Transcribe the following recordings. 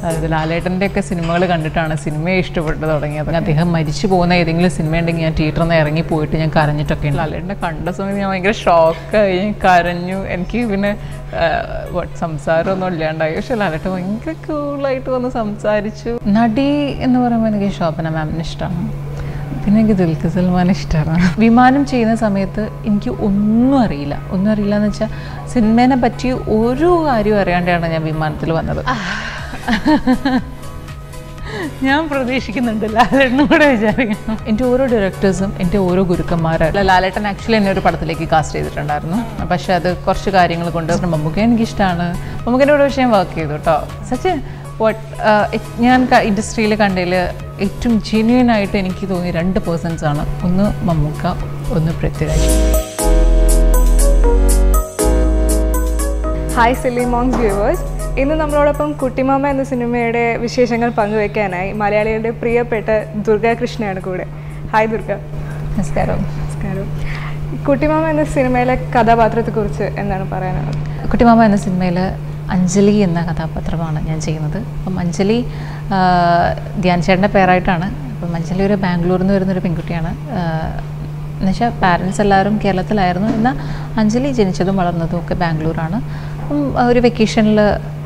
അതായത് ലാലേട്ടൻ്റെ ഒക്കെ സിനിമകൾ കണ്ടിട്ടാണ് സിനിമയെ ഇഷ്ടപ്പെട്ട് തുടങ്ങിയത് അദ്ദേഹം മരിച്ചു പോകുന്ന ഏതെങ്കിലും സിനിമ ഉണ്ടെങ്കിൽ ഞാൻ തിയേറ്ററിൽ നിന്ന് ഇറങ്ങി പോയിട്ട് ഞാൻ കരഞ്ഞിട്ടൊക്കെ ഉണ്ട് ലാലേട്ടനെ കണ്ട സമയത്ത് ഞാൻ ഭയങ്കര ഷോക്കായി കരഞ്ഞു എനിക്ക് പിന്നെ what സംസാരമൊന്നും ഇല്ലാണ്ടായി പക്ഷെ ലാലേട്ടൻ ഭയങ്കര കൂളായിട്ട് വന്ന് സംസാരിച്ചു നടി എന്ന് പറയുമ്പോൾ എനിക്ക് ശോഭന മാമിന് ഇഷ്ടമാണ് പിന്നെ എനിക്ക് ദുൽഖർ സൽമാൻ ഇഷ്ടമാണ് വിമാനം ചെയ്യുന്ന സമയത്ത് എനിക്ക് ഒന്നും അറിയില്ല ഒന്നും അറിയില്ല എന്ന് വെച്ചാൽ സിനിമേനെ പറ്റി ഒരു കാര്യവും അറിയാണ്ടാണ് ഞാൻ വിമാനത്തിൽ വന്നത് ഞാൻ പ്രതീക്ഷിക്കുന്നുണ്ട് ലാലേട്ടനും കൂടെ വിചാരിക്കണം എൻ്റെ ഓരോ ഡയറക്ടേഴ്സും എൻ്റെ ഓരോ ഗുരുക്കന്മാരാണ് ലാലേട്ടൻ ആക്ച്വലി എന്നെ ഒരു പടത്തിലേക്ക് കാസ്റ്റ് ചെയ്തിട്ടുണ്ടായിരുന്നു പക്ഷെ അത് കുറച്ച് കാര്യങ്ങൾ കൊണ്ട് മമ്മൂക്ക എനിക്കിഷ്ടമാണ് മമ്മൂക്കിൻ്റെ കൂടെ പക്ഷേ ഞാൻ വർക്ക് ചെയ്തു കേട്ടോ സച്ച് വട്ട് ഞാൻ ഇൻഡസ്ട്രിയിൽ കണ്ടതിൽ ഏറ്റവും ജെന്യൂൻ ആയിട്ട് എനിക്ക് തോന്നിയ രണ്ട് പേഴ്സൺസ് ആണ് ഒന്ന് മമ്മൂക്ക ഒന്ന് Prithviraj hi silly monks viewers ഇന്ന് നമ്മളോടൊപ്പം കുട്ടിമാമ എന്ന സിനിമയുടെ വിശേഷങ്ങൾ പങ്കുവെക്കാനായി മലയാളികളുടെ പ്രിയപ്പെട്ട ദുർഗ കൃഷ്ണയാണ് കൂടെ ഹായ് ദുർഗ നമസ്കാരം നമസ്കാരം കുട്ടിമാമ എന്ന സിനിമയിലെ കഥാപാത്രത്തെക്കുറിച്ച് എന്താണ് പറയാനുള്ളത് കുട്ടിമാമ എന്ന സിനിമയിൽ അഞ്ജലി എന്ന കഥാപാത്രമാണ് ഞാൻ ചെയ്യുന്നത് അപ്പം അഞ്ജലി ആ, ധ്യാൻ ചേട്ടൻ്റെ പേരായിട്ടാണ് അപ്പം അഞ്ജലി ഒരു ബാംഗ്ലൂരിൽ നിന്ന് വരുന്നൊരു പെൺകുട്ടിയാണ് എന്നുവെച്ചാൽ പാരൻസ് എല്ലാവരും കേരളത്തിലായിരുന്നു എന്നാൽ അഞ്ജലി ജനിച്ചതും വളർന്നതും ഒക്കെ ബാംഗ്ലൂരാണ് അപ്പം ഒരു വെക്കേഷനിൽ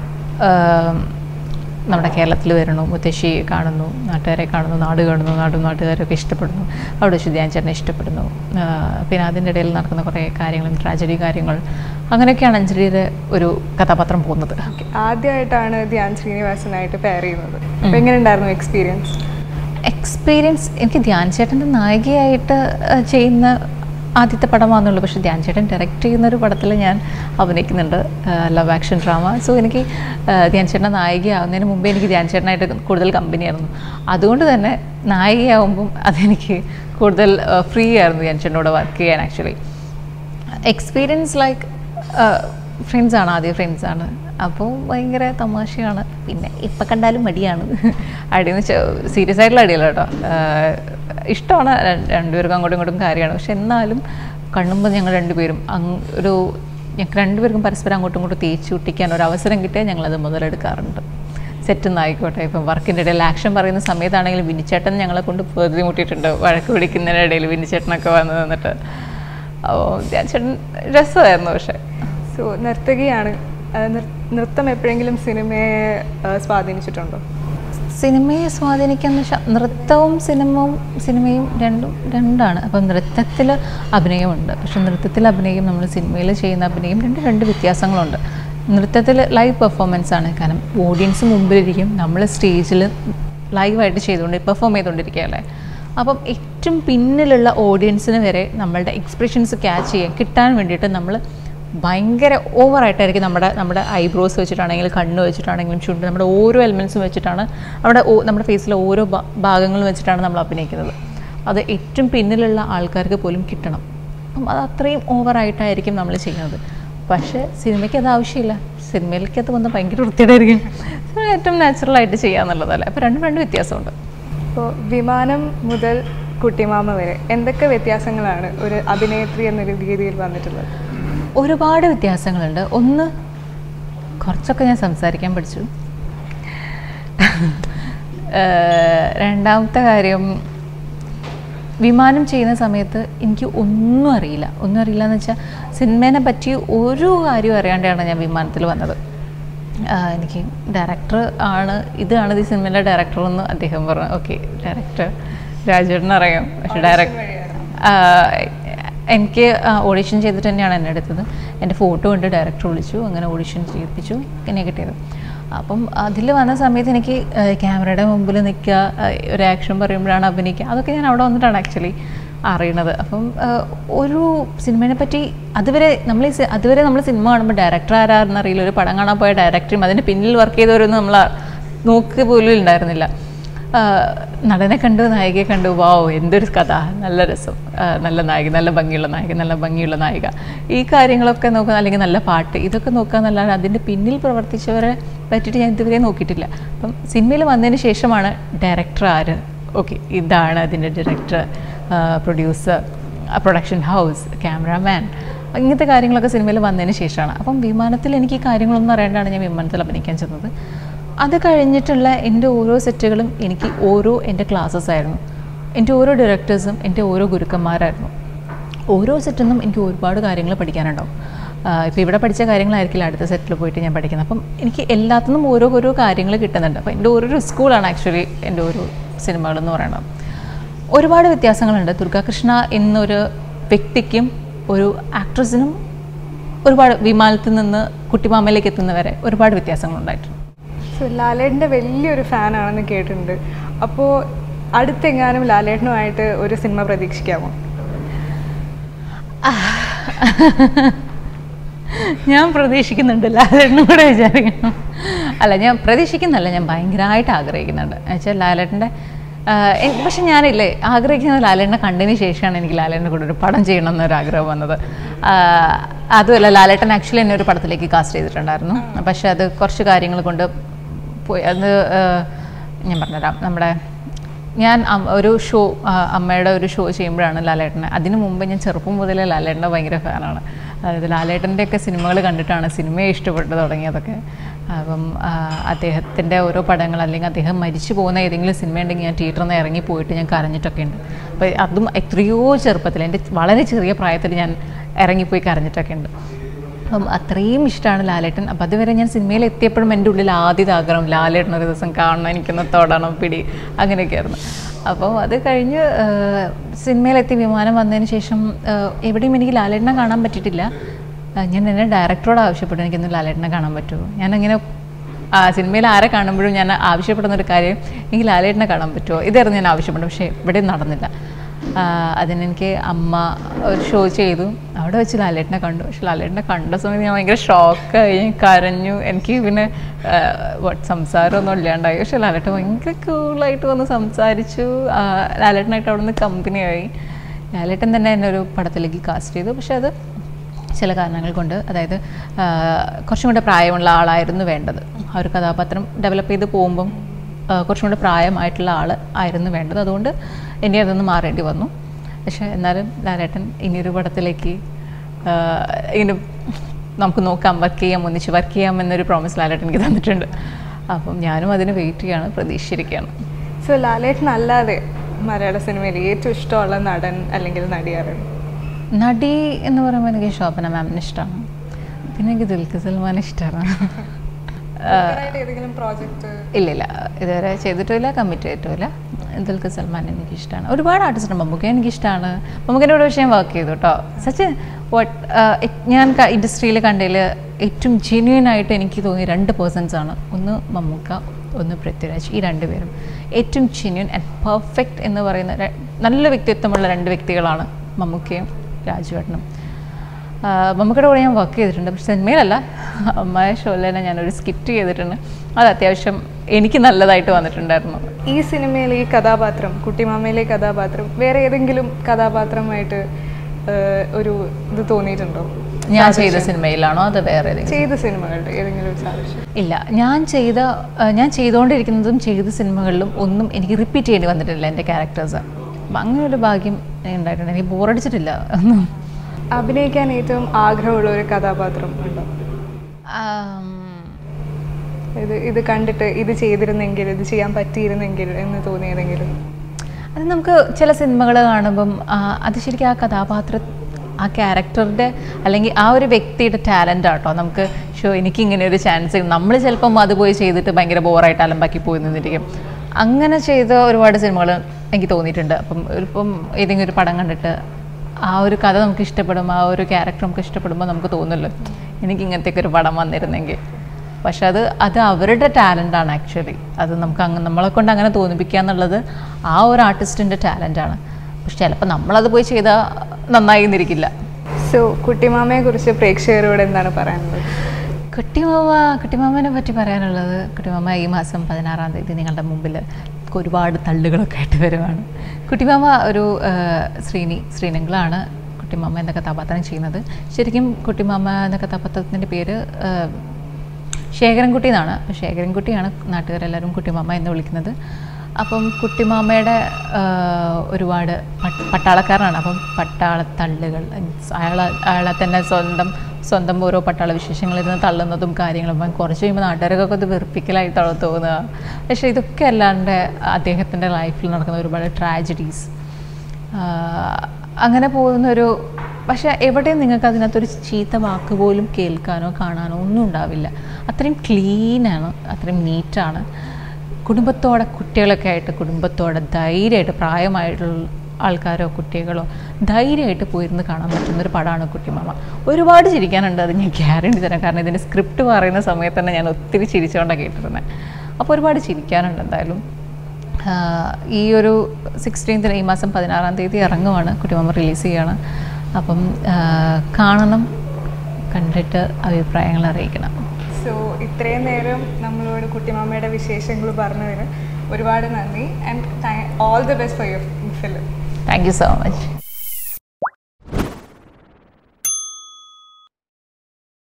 നമ്മുടെ കേരളത്തിൽ വരുന്നു മുത്തശ്ശി കാണുന്നു നാട്ടുകാരെ കാണുന്നു നാട് കാണുന്നു നാടും നാട്ടുകാരൊക്കെ ഇഷ്ടപ്പെടുന്നു അവിടെ വെച്ച് ധ്യാൻ ചേട്ടനെ ഇഷ്ടപ്പെടുന്നു ആ, പിന്നെ അതിൻ്റെ ഇടയിൽ നടക്കുന്ന കുറേ കാര്യങ്ങളും ട്രാജഡി കാര്യങ്ങൾ അങ്ങനെയൊക്കെയാണ് അഞ്ജലിയുടെ ഒരു കഥാപാത്രം പോകുന്നത് Okay. ആദ്യമായിട്ടാണ് ധ്യാൻ ശ്രീനിവാസനായിട്ട് പെയർ ചെയ്യുന്നത് അപ്പോൾ എങ്ങനെ ഉണ്ടായിരുന്നു എക്സ്പീരിയൻസ് എക്സ്പീരിയൻസ് എനിക്ക് ധ്യാൻ ചേട്ടൻ്റെ നായികയായിട്ട് ആ, ചെയ്യുന്ന ആദ്യത്തെ പടമാണെന്നുള്ളൂ പക്ഷേ ധ്യാൻ ചേട്ടൻ ഡയറക്റ്റ് ചെയ്യുന്ന ഒരു പടത്തിൽ ഞാൻ അഭിനയിക്കുന്നുണ്ട് ലവ് ആക്ഷൻ ഡ്രാമ സോ എനിക്ക് ആ, ധ്യാൻ ചേട്ടൻ്റെ നായികയാവുന്നതിന് മുമ്പേ എനിക്ക് ധ്യാൻ ചേട്ടനായിട്ട് കൂടുതൽ കമ്പനിയായിരുന്നു അതുകൊണ്ട് തന്നെ നായികയാവുമ്പം അതെനിക്ക് കൂടുതൽ ഫ്രീ ആയിരുന്നു ധ്യാൻ ചേട്ടനോട് വർക്ക് ചെയ്യാൻ ആക്ച്വലി എക്സ്പീരിയൻസ് ലൈക്ക് ഫ്രണ്ട്സാണ് ആദ്യ ഫ്രണ്ട്സാണ് അപ്പോൾ ഭയങ്കര തമാശയാണ് പിന്നെ ഇപ്പം കണ്ടാലും മടിയാണ് അടിയെന്ന് വെച്ചാൽ സീരിയസ് ആയിട്ടുള്ള അടിയല്ല കേട്ടോ ആഹ് ഇഷ്ടമാണ് ര- രണ്ടുപേർക്കും അങ്ങോട്ടും ഇങ്ങോട്ടും കാര്യമാണ് പക്ഷെ എന്നാലും കണ്ണുമ്പോൾ ഞങ്ങൾ രണ്ടുപേരും അങ് ഒരു ഞങ്ങൾക്ക് രണ്ടുപേർക്കും പരസ്പരം അങ്ങോട്ടും ഇങ്ങോട്ടും തേച്ച് ഒട്ടിക്കാൻ ഒരു അവസരം കിട്ടിയാൽ ഞങ്ങളത് മുതലെടുക്കാറുണ്ട് സെറ്റ് ആയിക്കോട്ടെ ഇപ്പം വർക്കിൻ്റെ ഇടയിൽ ആക്ഷൻ പറയുന്ന സമയത്താണെങ്കിലും വിനിച്ചേട്ടൻ ഞങ്ങളെ കൊണ്ട് പൊതി മുട്ടിയിട്ടുണ്ട് വഴക്ക് പിടിക്കുന്നതിനിടയിൽ വിനിച്ചേട്ടനൊക്കെ വന്ന് നിന്നിട്ട് അപ്പോൾ ധ്യാൻ ചേട്ടൻ രസമായിരുന്നു പക്ഷേ സോ നർത്തകിയാണ് ആ, നൃ- നൃത്തം എപ്പോഴെങ്കിലും സിനിമയെ ആ, സ്വാധീനിച്ചിട്ടുണ്ടോ സിനിമയെ സ്വാധീനിക്കാന്ന് വെച്ചാൽ നൃത്തവും സിനിമവും സിനിമയും രണ്ടും രണ്ടാണ് അപ്പം നൃത്തത്തിൽ അഭിനയമുണ്ട് പക്ഷെ നൃത്തത്തിൽ അഭിനയം നമ്മൾ സിനിമയിൽ ചെയ്യുന്ന അഭിനയം രണ്ട് രണ്ട് വ്യത്യാസങ്ങളുണ്ട് നൃത്തത്തിൽ ലൈവ് പെർഫോമൻസ് ആണ് കാരണം ഓഡിയൻസ് മുമ്പിലിരിക്കും നമ്മൾ സ്റ്റേജിൽ ലൈവായിട്ട് ചെയ്തുകൊണ്ട് പെർഫോം ചെയ്തുകൊണ്ടിരിക്കുകയല്ലേ അപ്പം ഏറ്റവും പിന്നിലുള്ള ഓഡിയൻസിന് വരെ നമ്മളുടെ എക്സ്പ്രഷൻസ് ക്യാച്ച് ചെയ്യാൻ കിട്ടാൻ വേണ്ടിയിട്ട് നമ്മൾ ഭയങ്കര ഓവറായിട്ടായിരിക്കും നമ്മുടെ നമ്മുടെ ഐബ്രോസ് വെച്ചിട്ടാണെങ്കിലും കണ്ണ് വെച്ചിട്ടാണെങ്കിലും ചുണ്ട് നമ്മുടെ ഓരോ എലിമെൻസും വെച്ചിട്ടാണ് നമ്മുടെ ഓ- നമ്മുടെ ഫേസിലെ ഓരോ ഭാ- ഭാഗങ്ങളും വെച്ചിട്ടാണ് നമ്മൾ അഭിനയിക്കുന്നത് അത് ഏറ്റവും പിന്നിലുള്ള ആൾക്കാർക്ക് പോലും കിട്ടണം അപ്പം അത് അത്രയും ഓവറായിട്ടായിരിക്കും നമ്മൾ ചെയ്യുന്നത് പക്ഷേ സിനിമയ്ക്ക് അത് ആവശ്യമില്ല സിനിമയിലേക്ക് അത് വന്ന് ഭയങ്കര വൃത്തിയായിട്ടായിരിക്കും സിനിമ ഏറ്റവും നാച്ചുറലായിട്ട് ചെയ്യാന്നുള്ളതല്ലേ അപ്പോൾ രണ്ടും രണ്ട് വ്യത്യാസമുണ്ട് ഇപ്പോൾ വിമാനം മുതൽ കുട്ടിമാമ വരെ എന്തൊക്കെ വ്യത്യാസങ്ങളാണ് ഒരു അഭിനേത്രി എന്ന രീതിയിൽ വന്നിട്ടുള്ളത് ഒരുപാട് വ്യത്യാസങ്ങളുണ്ട് ഒന്ന് കുറച്ചൊക്കെ ഞാൻ സംസാരിക്കാൻ പഠിച്ചു ഏഹ് രണ്ടാമത്തെ കാര്യം വിമാനം ചെയ്യുന്ന സമയത്ത് എനിക്ക് ഒന്നും അറിയില്ല ഒന്നും അറിയില്ല എന്ന് വെച്ചാൽ സിനിമേനെ പറ്റി ഒരു കാര്യവും അറിയാണ്ടാണ് ഞാൻ വിമാനത്തിൽ വന്നത് ആഹ് എനിക്ക് ഡയറക്ടർ ആണ് ഇതാണ് ഈ സിനിമയിലെ ഡയറക്ടർ എന്ന് അദ്ദേഹം പറഞ്ഞു ഓക്കെ ഡയറക്ടർ രാജേട്ടൻ അറിയാം പക്ഷെ ഡയറക്ടർ എനിക്ക് ഓഡിഷൻ ചെയ്തിട്ട് തന്നെയാണ് എന്നെ എടുത്തത് എൻ്റെ ഫോട്ടോ കണ്ട് ഡയറക്ടർ വിളിച്ചു അങ്ങനെ ഓഡിഷൻ ചെയ്യിപ്പിച്ചു എന്നെ കിട്ടിയത് അപ്പം അതിൽ വന്ന സമയത്ത് എനിക്ക് ക്യാമറയുടെ മുമ്പിൽ നിൽക്കുക ഒരു ആക്ഷൻ പറയുമ്പോഴാണ് അഭിനയിക്കുക അതൊക്കെ ഞാൻ അവിടെ വന്നിട്ടാണ് ആക്ച്വലി അറിയണത് അപ്പം ആ, ഒരു സിനിമയെ പറ്റി അതുവരെ നമ്മൾ ഈ സി- അതുവരെ നമ്മൾ സിനിമ കാണുമ്പോൾ ഡയറക്ടർ ആരാണെന്ന് അറിയില്ല ഒരു പടം കാണാൻ പോയ ഡയറക്ടറും അതിൻ്റെ പിന്നിൽ വർക്ക് ചെയ്തവരൊന്നും നമ്മൾ നോക്ക് പോലും ഉണ്ടായിരുന്നില്ല ആ, നടനെ കണ്ടു നായികയെ കണ്ടു വാവ് എന്തൊരു കഥ നല്ല രസം ആ, നല്ല നായിക നല്ല ഭംഗിയുള്ള നായിക നല്ല ഭംഗിയുള്ള നായിക ഈ കാര്യങ്ങളൊക്കെ നോക്കുക അല്ലെങ്കിൽ നല്ല പാട്ട് ഇതൊക്കെ നോക്കുക എന്നല്ലാതെ അതിൻ്റെ പിന്നിൽ പ്രവർത്തിച്ചവരെ പറ്റിയിട്ട് ഞാൻ ഇതുവരെ നോക്കിയിട്ടില്ല അപ്പം സിനിമയിൽ വന്നതിന് ശേഷമാണ് ഡയറക്ടർ ആര് ഓക്കെ ഇതാണ് അതിൻ്റെ director producer production house cameraman ഇങ്ങനത്തെ കാര്യങ്ങളൊക്കെ സിനിമയിൽ വന്നതിന് ശേഷമാണ് അപ്പം വിമാനത്തിൽ എനിക്ക് ഈ കാര്യങ്ങളൊന്നും അറിയാണ്ടാണ് ഞാൻ വിമാനത്തിൽ അഭിനയിക്കാൻ ചെന്നത് അത് കഴിഞ്ഞിട്ടുള്ള എൻ്റെ ഓരോ സെറ്റുകളും എനിക്ക് ഓരോ എൻ്റെ ക്ലാസ്സസ് ആയിരുന്നു എൻ്റെ ഓരോ ഡയറക്ടേഴ്സും എൻ്റെ ഓരോ ഗുരുക്കന്മാരായിരുന്നു ഓരോ സെറ്റിൽ നിന്നും എനിക്ക് ഒരുപാട് കാര്യങ്ങൾ പഠിക്കാനുണ്ടാവും ഇപ്പോൾ ഇവിടെ പഠിച്ച കാര്യങ്ങളായിരിക്കില്ല അടുത്ത സെറ്റിൽ പോയിട്ട് ഞാൻ പഠിക്കുന്നത് അപ്പം എനിക്ക് എല്ലാത്തിനും ഓരോ ഓരോ കാര്യങ്ങൾ കിട്ടുന്നുണ്ട് അപ്പോൾ എൻ്റെ ഓരോരോ സ്കൂളാണ് ആക്ച്വലി എൻ്റെ ഓരോ സിനിമകളെന്ന് പറയുന്നത് ഒരുപാട് വ്യത്യാസങ്ങളുണ്ട് ദുർഗാകൃഷ്ണ എന്നൊരു വ്യക്തിക്കും ഒരു ആക്ട്രസിനും ഒരുപാട് വിമാനത്തിൽ നിന്ന് കുട്ടിമാമയിലേക്ക് എത്തുന്നവരെ ഒരുപാട് വ്യത്യാസങ്ങളുണ്ടായിട്ടുണ്ട് സോ ലാലേട്ടൻ്റെ വലിയൊരു ഫാനാണെന്ന് കേട്ടിട്ടുണ്ട് അപ്പോൾ അടുത്തെങ്ങാനും ലാലേട്ടനുമായിട്ട് ഒരു സിനിമ പ്രതീക്ഷിക്കാമോ ഞാൻ പ്രതീക്ഷിക്കുന്നുണ്ട് ലാലേട്ടനും കൂടെ വിചാരിക്കണം അല്ല ഞാൻ പ്രതീക്ഷിക്കുന്നല്ല ഞാൻ ഭയങ്കരമായിട്ട് ആഗ്രഹിക്കുന്നുണ്ട് എന്നുവെച്ചാൽ ലാലേട്ടൻ്റെ പക്ഷെ ഞാനില്ലേ ആഗ്രഹിക്കുന്ന ലാലേട്ടനെ കണ്ടതിന് ശേഷമാണ് എനിക്ക് ലാലേട്ടൻ്റെ കൂടെ ഒരു പടം ചെയ്യണം എന്നൊരു ആഗ്രഹം വന്നത് ആ, അതുമല്ല ലാലേട്ടൻ ആക്ച്വലി എന്നെ ഒരു പടത്തിലേക്ക് കാസ്റ്റ് ചെയ്തിട്ടുണ്ടായിരുന്നു പക്ഷെ അത് കുറച്ച് കാര്യങ്ങൾ കൊണ്ട് പോയി അത് ആ, ഞാൻ പറഞ്ഞുതരാം നമ്മുടെ ഞാൻ അം- ഒരു ഷോ ആ, അമ്മയുടെ ഒരു ഷോ ചെയ്യുമ്പോഴാണ് ലാലേട്ടനെ അതിനു മുമ്പ് ഞാൻ ചെറുപ്പം മുതലേ ലാലേട്ടൻ്റെ ഭയങ്കര ഫാനാണ് അതായത് ലാലേട്ടൻ്റെ ഒക്കെ സിനിമകൾ കണ്ടിട്ടാണ് സിനിമയെ ഇഷ്ടപ്പെട്ട് തുടങ്ങിയതൊക്കെ അപ്പം ആ, അദ്ദേഹത്തിൻ്റെ ഓരോ പടങ്ങൾ അല്ലെങ്കിൽ അദ്ദേഹം മരിച്ചു പോകുന്ന ഏതെങ്കിലും സിനിമ ഉണ്ടെങ്കിൽ ഞാൻ തിയേറ്ററിൽ നിന്ന് ഇറങ്ങി പോയിട്ട് ഞാൻ കരഞ്ഞിട്ടൊക്കെ ഉണ്ട് അപ്പോൾ അതും എത്രയോ ചെറുപ്പത്തിൽ എൻ്റെ വളരെ ചെറിയ പ്രായത്തിൽ ഞാൻ ഇറങ്ങിപ്പോയി കരഞ്ഞിട്ടൊക്കെ ഉണ്ട് അപ്പം അത്രയും ഇഷ്ടമാണ് ലാലേട്ടൻ അപ്പം അതുവരെ ഞാൻ സിനിമയിൽ എത്തിയപ്പോഴും എൻ്റെ ഉള്ളിൽ ആദ്യത്തെ ആഗ്രഹം ലാലേട്ടൻ ഒരു ദിവസം കാണണം എനിക്കൊന്ന് തൊടണം പിടി അങ്ങനെയൊക്കെയായിരുന്നു അപ്പോൾ അത് കഴിഞ്ഞ് ആഹ്, സിനിമയിലെത്തി വിമാനം വന്നതിന് ശേഷം ആഹ്, എവിടെയും എനിക്ക് ലാലേട്ടനെ കാണാൻ പറ്റിയിട്ടില്ല ആഹ്, ഞാൻ എന്നെ ഡയറക്ടറോട് ആവശ്യപ്പെട്ടു എനിക്കൊന്ന് ലാലേട്ടനെ കാണാൻ പറ്റുമോ ഞാനങ്ങനെ ആ സിനിമയിൽ ആരെ കാണുമ്പോഴും ഞാൻ ആവശ്യപ്പെടുന്ന ഒരു കാര്യം എനിക്ക് ലാലേട്ടനെ കാണാൻ പറ്റുമോ ഇതായിരുന്നു ഞാൻ ആവശ്യപ്പെട്ടു പക്ഷേ ഇവിടെ നടന്നില്ല ആ, അതിനെനിക്ക് അമ്മ ഒരു ഷോ ചെയ്തു അവിടെ വെച്ച് ലാലേട്ടനെ കണ്ടു പക്ഷെ ലാലേട്ടനെ കണ്ട സമയത്ത് ഞാൻ ഭയങ്കര ഷോക്കായി ഞാൻ കരഞ്ഞു എനിക്ക് പിന്നെ ആ, what സംസാരമൊന്നും ഇല്ലാണ്ടായി പക്ഷെ ലാലേട്ടൻ ഭയങ്കര കൂളായിട്ട് വന്ന് സംസാരിച്ചു ആ, ലാലേട്ടനായിട്ട് അവിടെ നിന്ന് കമ്പനിയായി ലാലേട്ടൻ തന്നെ എന്നെ ഒരു പടത്തിലേക്ക് കാസ്റ്റ് ചെയ്തു പക്ഷെ അത് ചില കാരണങ്ങൾ കൊണ്ട് അതായത് ആ, കുറച്ചും കൂടെ പ്രായമുള്ള ആളായിരുന്നു വേണ്ടത് ആ ഒരു കഥാപാത്രം ഡെവലപ്പ് ചെയ്ത് പോകുമ്പം ആ, കുറച്ചും കൂടെ പ്രായമായിട്ടുള്ള ആൾ ആയിരുന്നു വേണ്ടത് അതുകൊണ്ട് എന്നെ അതൊന്ന് മാറേണ്ടി വന്നു പക്ഷേ എന്നാലും ലാലേട്ടൻ ഇനിയൊരു പടത്തിലേക്ക് ആ, ഇങ്ങനെ നമുക്ക് നോക്കാം വർക്ക് ചെയ്യാം ഒന്നിച്ച് വർക്ക് ചെയ്യാം എന്നൊരു പ്രോമിസ് ലാലേട്ടൻ എനിക്ക് തന്നിട്ടുണ്ട് അപ്പം ഞാനും അതിന് വെയിറ്റ് ചെയ്യാണ് പ്രതീക്ഷിച്ചിരിക്കുകയാണ് സോ ലാലേട്ടൻ അല്ലാതെ മലയാള സിനിമയിൽ ഏറ്റവും ഇഷ്ടമുള്ള നടൻ അല്ലെങ്കിൽ നടിയാരാണ് നടി എന്ന് പറയുമ്പോൾ എനിക്ക് ശോഭന മാമിന് ഇഷ്ടമാണ് പിന്നെ എനിക്ക് ദുൽഖർ സൽമാൻ ഇഷ്ടമാണ് ഏതെങ്കിലും പ്രോജക്റ്റ് ഇല്ല ഇല്ല ഇതുവരെ ചെയ്തിട്ടുമില്ല കമ്മിറ്റ് ചെയ്തിട്ടുമില്ല ദുൽഖർ സൽമാൻ എനിക്ക് ഇഷ്ടമാണ് ഒരുപാട് ആർട്ടിസ്റ്റ് ഉണ്ട് മമ്മൂക്ക എനിക്ക് ഇഷ്ടമാണ് മമ്മൂക്കിൻ്റെ കൂടെ പക്ഷേ ഞാൻ വർക്ക് ചെയ്തു കേട്ടോ സച്ച് വാട്ട് ഞാൻ ഇൻഡസ്ട്രിയിൽ കണ്ടതിൽ ഏറ്റവും ജെന്യൂൻ ആയിട്ട് എനിക്ക് തോന്നിയ രണ്ട് പേഴ്സൺസ് ആണ് ഒന്ന് മമ്മൂക്ക ഒന്ന് പൃഥ്വിരാജ് ഈ രണ്ട് പേരും ഏറ്റവും ജെന്യൂൻ ആൻഡ് പെർഫെക്റ്റ് എന്ന് പറയുന്ന ര- നല്ല വ്യക്തിത്വമുള്ള രണ്ട് വ്യക്തികളാണ് മമ്മൂക്കയും രാജുവേട്ടനും ആഹ് മമ്മൂക്കയുടെ കൂടെ ഞാൻ വർക്ക് ചെയ്തിട്ടുണ്ട് പക്ഷെ സിനിമയിലല്ല അമ്മായ ഷോയിൽ തന്നെ ഞാനൊരു സ്കിറ്റ് ചെയ്തിട്ടുണ്ട് അത് അത്യാവശ്യം എനിക്ക് നല്ലതായിട്ട് വന്നിട്ടുണ്ടായിരുന്നു ഈ സിനിമയിൽ ഈ കഥാപാത്രം കുട്ടിമാമയിലെ കഥാപാത്രം വേറെ ഏതെങ്കിലും കഥാപാത്രമായിട്ട് ഏഹ്, ഒരു ഇത് തോന്നിയിട്ടുണ്ടോ ഞാൻ ചെയ്ത സിനിമയിലാണോ അത് വേറെ ഏതെങ്കിലും ചെയ്ത സിനിമകളുടെ ഏതെങ്കിലും ഒരു സാദൃശ്യം ഇല്ല ഞാൻ ചെയ്ത ആഹ് ഞാൻ ചെയ്തുകൊണ്ടിരിക്കുന്നതും ചെയ്ത സിനിമകളിലും ഒന്നും എനിക്ക് റിപ്പീറ്റ് ചെയ്യേണ്ടി വന്നിട്ടില്ല എൻ്റെ ക്യാരക്ടേഴ്സ് അപ്പം അങ്ങനെ ഒരു ഭാഗ്യം ഉണ്ടായിട്ടുണ്ട് എനിക്ക് ബോറടിച്ചിട്ടില്ല ഒന്നും അഭിനയിക്കാൻ ഏറ്റവും ആഗ്രഹമുള്ള ഒരു കഥാപാത്രം ഉണ്ടോ ആം, ഇത് ഇത് കണ്ടിട്ട് ഇത് ചെയ്തിരുന്നെങ്കിൽ ഇത് ചെയ്യാൻ പറ്റിയിരുന്നെങ്കിൽ എന്ന് തോന്നിയതെങ്കിലും അത് നമുക്ക് ചില സിനിമകൾ കാണുമ്പം ആ, അത് ശരിക്കും ആ കഥാപാത്ര ആ ക്യാരക്ടറുടെ അല്ലെങ്കിൽ ആ ഒരു വ്യക്തിയുടെ ടാലൻ്റ് ആട്ടോ നമുക്ക് ഷോ എനിക്ക് ഇങ്ങനെ ഒരു ചാൻസ് നമ്മൾ ചിലപ്പം അത് പോയി ചെയ്തിട്ട് ഭയങ്കര ബോറായിട്ട് അലമ്പാക്കി പോയി നിന്നിരിക്കും അങ്ങനെ ചെയ്ത ഒരുപാട് സിനിമകൾ എനിക്ക് തോന്നിയിട്ടുണ്ട് അപ്പം ഇപ്പം ഏതെങ്കിലും ഒരു പടം കണ്ടിട്ട് ആ ഒരു കഥ നമുക്ക് ഇഷ്ടപ്പെടും ആ ഒരു ക്യാരക്ടർ നമുക്ക് ഇഷ്ടപ്പെടുമ്പോൾ നമുക്ക് തോന്നുമല്ലോ എനിക്ക് ഇങ്ങനത്തേക്ക് ഒരു പടം വന്നിരുന്നെങ്കിൽ പക്ഷെ അത് അത് അവരുടെ ടാലൻ്റാണ് ആക്ച്വലി അത് നമുക്ക് അങ്ങ് നമ്മളെ കൊണ്ട് അങ്ങനെ തോന്നിപ്പിക്കുക എന്നുള്ളത് ആ ഒരു ആർട്ടിസ്റ്റിൻ്റെ ടാലൻ്റാണ് പക്ഷെ ചിലപ്പോൾ നമ്മളത് പോയി ചെയ്താൽ നന്നായി എന്നിരിക്കില്ല സോ കുട്ടിമാമയെ കുറിച്ച് പ്രേക്ഷകരോട് എന്താണ് പറയാനുള്ളത് കുട്ടിമാമ കുട്ടിമാമനെ പറ്റി പറയാനുള്ളത് കുട്ടിമാമ ഈ മാസം പതിനാറാം തീയതി നിങ്ങളുടെ മുമ്പിൽ ഒരുപാട് തള്ളുകളൊക്കെ ആയിട്ട് വരുവാണ് കുട്ടിമാമ ഒരു ആ, ശ്രീനി ശ്രീനങ്ങളാണ് കുട്ടിമാമ എന്ന കഥാപാത്രം ചെയ്യുന്നത് ശരിക്കും കുട്ടിമാമ എന്ന കഥാപാത്രത്തിൻ്റെ പേര് ആ, ശേഖരൻകുട്ടി എന്നാണ് ശേഖരൻകുട്ടിയാണ് നാട്ടുകാരെല്ലാവരും കുട്ടിമാമ എന്ന് വിളിക്കുന്നത് അപ്പം കുട്ടിമാമയുടെ ആ, ഒരുപാട് പട്ട് പട്ടാളക്കാരനാണ് അപ്പം പട്ടാളത്തള്ളുകൾ അയാൾ അയാളെ തന്നെ സ്വന്തം സ്വന്തം ഓരോ പട്ടാള വിശേഷങ്ങളിരുന്ന് തള്ളുന്നതും കാര്യങ്ങളും അപ്പം കുറച്ച് കഴിയുമ്പോൾ നാട്ടുകാർക്കൊക്കെ അത് വെറുപ്പിക്കലായിട്ടാണ് തോന്നുക പക്ഷേ ഇതൊക്കെ അല്ലാണ്ട് അദ്ദേഹത്തിൻ്റെ ലൈഫിൽ നടക്കുന്ന ഒരുപാട് ട്രാജഡീസ് അങ്ങനെ പോകുന്നൊരു പക്ഷേ എവിടെയും നിങ്ങൾക്ക് അതിനകത്തൊരു ചീത്ത വാക്ക് പോലും കേൾക്കാനോ കാണാനോ ഒന്നും ഉണ്ടാവില്ല അത്രയും ക്ലീനാണ് അത്രയും നീറ്റാണ് കുടുംബത്തോടെ കുട്ടികളൊക്കെ ആയിട്ട് കുടുംബത്തോടെ ധൈര്യമായിട്ട് പ്രായമായിട്ടുള്ള ആൾക്കാരോ കുട്ടികളോ ധൈര്യമായിട്ട് പോയിരുന്ന് കാണാൻ പറ്റുന്ന ഒരു പടമാണ് കുട്ടിമാമ ഒരുപാട് ചിരിക്കാനുണ്ട് അത് ഞാൻ ഗ്യാരണ്ടി തരാം കാരണം ഇതിൻ്റെ സ്ക്രിപ്റ്റ് പറയുന്ന സമയത്ത് തന്നെ ഞാൻ ഒത്തിരി ചിരിച്ചുകൊണ്ടാണ് കേട്ടിരുന്നത് അപ്പോൾ ഒരുപാട് ചിരിക്കാനുണ്ട് എന്തായാലും ആഹ് ഈ ഒരു സിക്സ്റ്റീൻത്തിന് ഈ മാസം പതിനാറാം തീയതി ഇറങ്ങുവാണ് കുട്ടിമാമ റിലീസ് ചെയ്യാണ് അപ്പം ആഹ് കാണണം കണ്ടിട്ട് അഭിപ്രായങ്ങൾ അറിയിക്കണം സോ ഇത്രയും നേരം നമ്മളോട് കുട്ടിമാമയുടെ വിശേഷങ്ങൾ പറഞ്ഞതിന് ഒരുപാട് നന്ദി and all the best for your film thank you so much